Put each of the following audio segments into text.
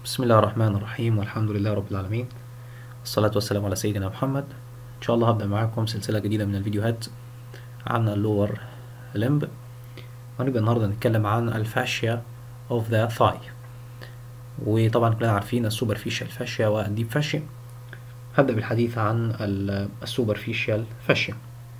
بسم الله الرحمن الرحيم والحمد لله رب العالمين والصلاة والسلام على سيدنا محمد إن شاء الله هبدأ معاكم سلسلة جديدة من الفيديوهات عن اللور لمب وهنبدأ النهاردة نتكلم عن الفاشيا of the thigh وطبعا كلنا عارفين السوبرفيشال فاشيا والديب فاشيا هبدأ بالحديث عن السوبرفيشال فاشيا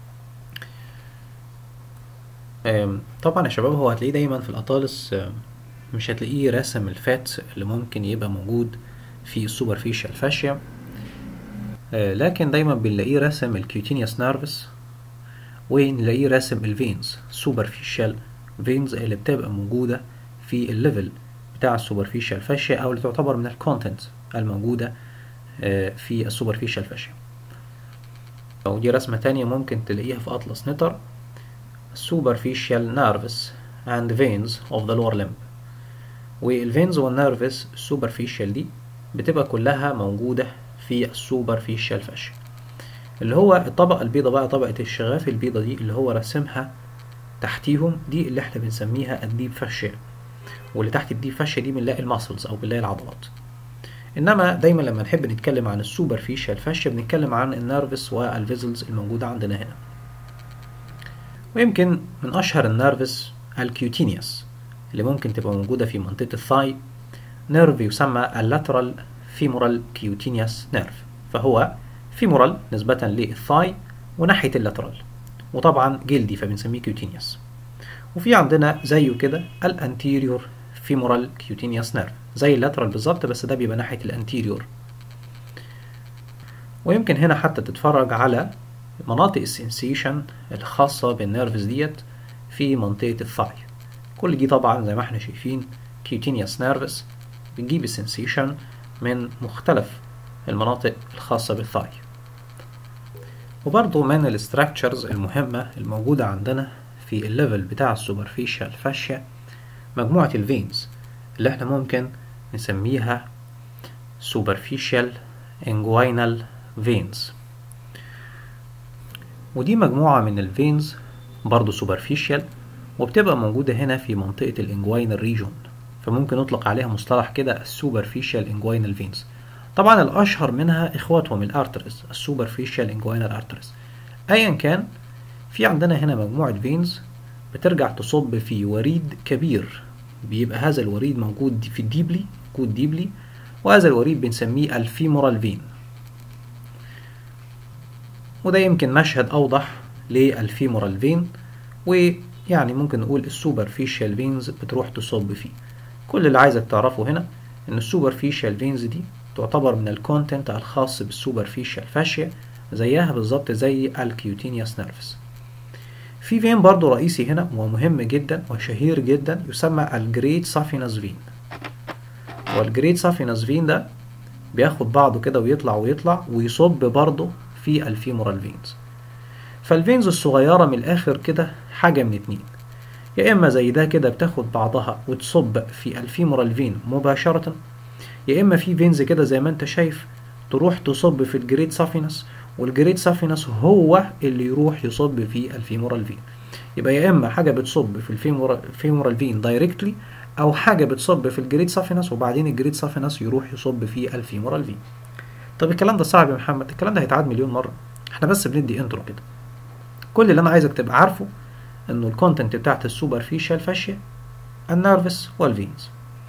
طبعا يا شباب هو هتلاقيه دايما في الأطالس مش هتلاقيه راسم الفات اللي ممكن يبقى موجود في السوبرفيشال فاشيا لكن دايما بنلاقيه راسم الكيوتينيوس نيرفس ونلاقيه راسم الفينز سوبرفيشال فينز اللي بتبقى موجودة في الليفل بتاع السوبرفيشال فاشيا او اللي تعتبر من الكونتنت الموجودة في السوبرفيشال فاشيا ودي رسمة تانية ممكن تلاقيها في أطلس نتر superficial nerves and veins of the lower limb والفينز والنيرفز السوبرفيشال دي بتبقى كلها موجودة في السوبرفيشال فاشيا اللي هو الطبقة البيضة بقى طبقة الشغاف البيضة دي اللي هو راسمها تحتيهم دي اللي احنا بنسميها الديب فاشيا واللي تحت الديب فاشيا دي بنلاقي الماسلز او بنلاقي العضلات انما دايما لما نحب نتكلم عن السوبرفيشال فاشيا بنتكلم عن النيرفس والفيزلز الموجودة عندنا هنا ويمكن من اشهر النيرفس الكيوتينيوس اللي ممكن تبقى موجودة في منطقة الثاي نيرف يسمى اللاترال فيمورال كيوتينيوس نيرف فهو فيمورال نسبة للثاي وناحية اللاترال وطبعا جلدي فبنسميه كيوتينيوس وفي عندنا زيه كده الانتيريور فيمورال كيوتينيوس نيرف زي اللاترال بالظبط بس ده بيبقى ناحية الانتيريور ويمكن هنا حتى تتفرج على مناطق السنسيشن الخاصة بالنيرفز ديت في منطقة الثاي كل دي طبعا زي ما احنا شايفين كيوتينيوس نيرفس بنجيب السنسيشن من مختلف المناطق الخاصة بالثاي وبرضه من الاستراكشرز المهمة الموجودة عندنا في الليفل بتاع السوبرفيشال فاشيا مجموعة الفينز اللي احنا ممكن نسميها superficial inguinal veins ودي مجموعة من الفينز برضه superficial وبتبقى موجودة هنا في منطقة الانجوينال ريجون فممكن نطلق عليها مصطلح كده السوبرفيشال انجوينال فينز طبعا الاشهر منها اخواتهم الارترز السوبرفيشال انجوينال ارترز ايا كان في عندنا هنا مجموعة فينز بترجع تصب في وريد كبير بيبقى هذا الوريد موجود في الديبلي موجود ديبلي وهذا الوريد بنسميه الفيمورال فين وده يمكن مشهد اوضح للفيمورال فين ويعني ممكن نقول السوبرفيشال فينز بتروح تصب فيه كل اللي عايزك تعرفه هنا ان السوبرفيشال فينز دي تعتبر من الكونتنت الخاص بالسوبرفيشال فاشيا زيها بالظبط زي الكيوتينيوس نيرفس في فين برضو رئيسي هنا ومهم جدا وشهير جدا يسمى الجريت سافينس فين والجريت سافينس فين ده بياخد بعضه كده ويطلع ويطلع ويصب برضه في الفيمورال فينز فالفينز الصغيرة من الآخر كده حاجة من اتنين يا إما زي ده كده بتاخد بعضها وتصب في الفيمورال فين مباشرة يا إما في فينز كده زي ما أنت شايف تروح تصب في الجريد سافينس والجريد سافينس هو اللي يروح يصب في الفيمورال فين يبقى يا إما حاجة بتصب في الفيمورال فين دايركتلي أو حاجة بتصب في الجريد سافينس وبعدين الجريد سافينس يروح يصب في الفيمورال فين طب الكلام ده صعب يا محمد الكلام ده هيتعاد مليون مرة احنا بس بندي انترو كده كل اللي انا عايزك تبقى عارفه انه الكونتنت بتاعت السوبرفيشال فاشيا النيرفس والفينز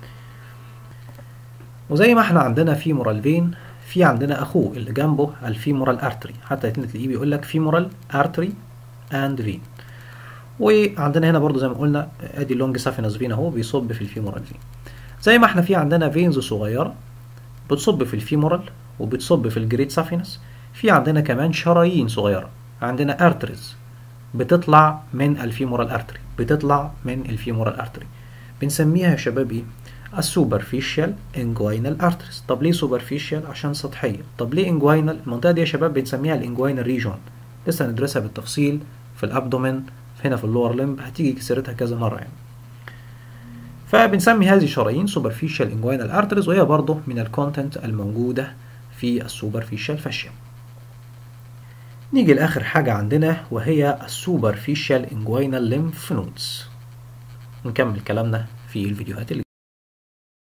وزي ما احنا عندنا فيمورال فين في عندنا اخوه اللي جنبه الفيمورال ارتري حتى تلاقيه بيقول لك فيمورال ارتري اند فين وعندنا هنا برضو زي ما قلنا ادي اللونج سافينس فين اهو بيصب في الفيمورال فين زي ما احنا في عندنا فينز صغيره بتصب في الفيمورال وبتصب في الجريد سافينس في عندنا كمان شرايين صغيره عندنا ارتريز بتطلع من الفيمورال ارتري بتطلع من الفيمورال ارتري بنسميها يا شباب ايه السوبرفيشال انجوينال ارتريز طب ليه سوبرفيشال عشان سطحيه طب ليه انجوينال المنطقه دي يا شباب بنسميها الانجوينال ريجون لسه هندرسها بالتفصيل في الابدومين هنا في اللور لمب هتيجي سيرتها كذا مره يعني فبنسمي هذه الشرايين سوبرفيشال انجوينال ارتريز وهي برضه من الكونتنت الموجوده في السوبرفيشال فاشيا نيجي لآخر حاجة عندنا وهي السوبرفيشال انجوينال ليمف نودز نكمل كلامنا في الفيديوهات اللي